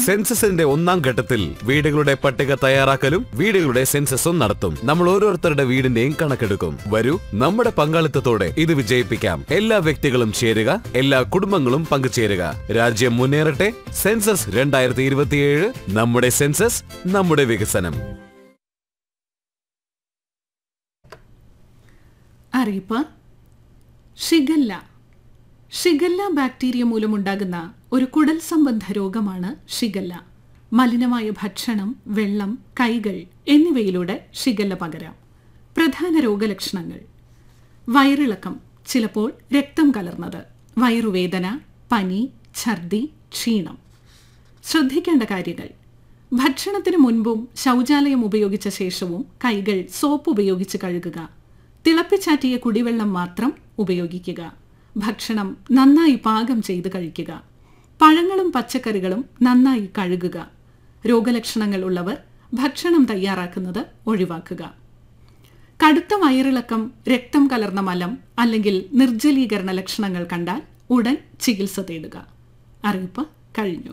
സെൻസസിന്റെ ഒന്നാം ഘട്ടത്തിൽ വീടുകളുടെ പട്ടിക തയ്യാറാക്കലും വീടുകളുടെ സെൻസസും നടത്തും നമ്മൾ ഓരോരുത്തരുടെ വീടിന്റെയും കണക്കെടുക്കും വരൂ നമ്മുടെ പങ്കാളിത്തത്തോടെ ഇത് വിജയിപ്പിക്കാം എല്ലാ വ്യക്തികളും ചേരുക എല്ലാ കുടുംബങ്ങളും പങ്കുചേരുക രാജ്യം മുന്നേറട്ടെ സെൻസസ് രണ്ടായിരത്തി ഇരുപത്തിയേഴ് നമ്മുടെ സെൻസസ് നമ്മുടെ വികസനം അറിയിപ്പ് ഷിഗല്ല ഷിഗല്ല ബാക്ടീരിയ മൂലമുണ്ടാകുന്ന ഒരു കുടൽ സംബന്ധ രോഗമാണ് ഷിഗല്ല മലിനമായ ഭക്ഷണം വെള്ളം കൈകൾ എന്നിവയിലൂടെ ഷിഗല്ല പകരാം പ്രധാന രോഗലക്ഷണങ്ങൾ വയറിളക്കം ചിലപ്പോൾ രക്തം കലർന്നത് വയറുവേദന പനി ഛർദി ക്ഷീണം ശ്രദ്ധിക്കേണ്ട കാര്യങ്ങൾ ഭക്ഷണത്തിന് മുൻപും ശൗചാലയം ഉപയോഗിച്ച ശേഷവും കൈകൾ സോപ്പ് ഉപയോഗിച്ച് കഴുകുക തിളപ്പിച്ചാറ്റിയ കുടിവെള്ളം മാത്രം ഉപയോഗിക്കുക ഭക്ഷണം നന്നായി പാകം ചെയ്ത് കഴിക്കുക പഴങ്ങളും പച്ചക്കറികളും നന്നായി കഴുകുക രോഗലക്ഷണങ്ങൾ ഉള്ളവർ ഭക്ഷണം തയ്യാറാക്കുന്നത് ഒഴിവാക്കുക കടുത്ത വയറിളക്കം രക്തം കലർന്ന മലം അല്ലെങ്കിൽ നിർജ്ജലീകരണ ലക്ഷണങ്ങൾ കണ്ടാൽ ഉടൻ ചികിത്സ തേടുക അറിയിപ്പ് കഴിഞ്ഞു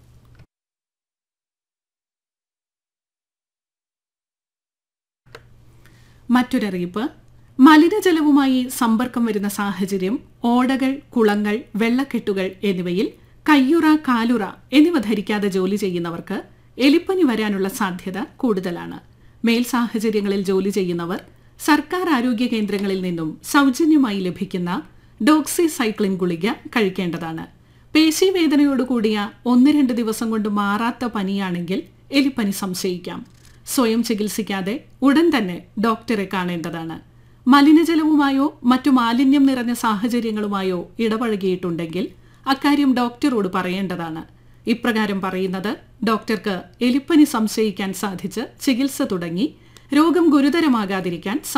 മറ്റൊരറിയിപ്പ് മലിനജലവുമായി സമ്പർക്കം വരുന്ന സാഹചര്യം ഓടകൾ കുളങ്ങൾ വെള്ളക്കെട്ടുകൾ എന്നിവയിൽ കയ്യുറ കാലുറ എന്നിവ ധരിക്കാതെ ജോലി ചെയ്യുന്നവർക്ക് എലിപ്പനി വരാനുള്ള സാധ്യത കൂടുതലാണ് മേൽ സാഹചര്യങ്ങളിൽ ജോലി ചെയ്യുന്നവർ സർക്കാർ ആരോഗ്യ കേന്ദ്രങ്ങളിൽ നിന്നും സൗജന്യമായി ലഭിക്കുന്ന ഡോക്സി സൈക്ലിൻ ഗുളിക കഴിക്കേണ്ടതാണ് പേശീവേദനയോടുകൂടിയ ഒന്ന് രണ്ട് ദിവസം കൊണ്ട് മാറാത്ത പനിയാണെങ്കിൽ എലിപ്പനി സംശയിക്കാം സ്വയം ചികിത്സിക്കാതെ ഉടൻ തന്നെ ഡോക്ടറെ കാണേണ്ടതാണ് മലിനജലവുമായോ മറ്റു മാലിന്യം നിറഞ്ഞ സാഹചര്യങ്ങളുമായോ ഇടപഴകിയിട്ടുണ്ടെങ്കിൽ അക്കാര്യം ഡോക്ടറോട് പറയേണ്ടതാണ് ഇപ്രകാരം പറയുന്നത് ഡോക്ടർക്ക് എലിപ്പനി സംശയിക്കാൻ സാധിച്ച് ചികിത്സ തുടങ്ങി രോഗം ഗുരുതരമാകാതിരിക്കാൻ